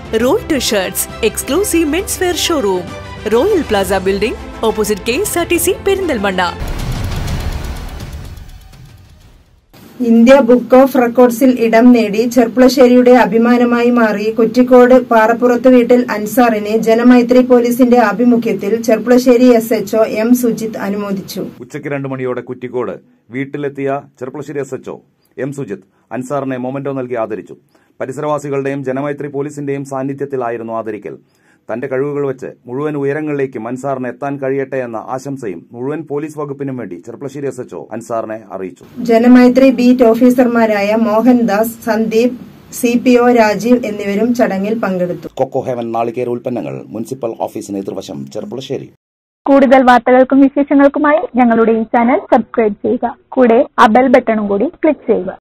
royal shirts exclusive men's wear showroom royal plaza building opposite K S R T C Perinthalmanna India book of റെക്കോർഡ്സിൽ ഇടം നേടി ചെർപ്പുളശ്ശേരിയുടെ അഭിമാനമായി മാറി കുറ്റിക്കോട് പാറപ്പുറത്ത് വീട്ടിൽ അൻസാറിനെ ജനമൈത്രി പോലീസിന്റെ ആഭിമുഖ്യത്തിൽ Cherpulassery S HO M Sujith അനുമോദിച്ചു ഉച്ചയ്ക്ക് രണ്ട് മണിയോടെ കുറ്റിക്കോട് വീട്ടിലെത്തിയ Cherpulassery S HO M Sujith അൻസാറിനെ മൊമെന്റോ നൽകി ആദരിച്ചു പരിസരവാസികളുടെയും ജനമൈത്രി പോലീസിന്റെയും സാന്നിധ്യത്തിലായിരുന്നു ആദരിക്കൽ തന്റെ കഴിവുകൾ വെച്ച് മുഴുവൻ ഉയരങ്ങളിലേക്കും അൻസാറിന് എത്താൻ കഴിയട്ടെ എന്ന ആശംസയും മുഴുവൻ പോലീസ് വകുപ്പിനും വേണ്ടി ചെറുപ്പളശ്ശേരി എസ് എച്ച്ഒ അൻസാറിനെ അറിയിച്ചു ജനമൈത്രി ബീറ്റ് ഓഫീസർമാരായ Mohandas Sandeep C P O Rajeev എന്നിവരും ചടങ്ങിൽ പങ്കെടുത്തു കൊക്കോ ഹെവൻ നാളികേര ഉൽപ്പന്നങ്ങൾ മുനിസിപ്പൽ ഓഫീസിന് എതിർവശം ചെറുപ്പളശ്ശേരി കൂടുതൽ വാർത്തകൾക്കും വിശേഷങ്ങൾക്കുമായി ഞങ്ങളുടെ ഈ ചാനൽ സബ്സ്ക്രൈബ് ചെയ്യുക കൂടെ ആ ബെൽ ബട്ടണും കൂടി ക്ലിക്ക് ചെയ്യുക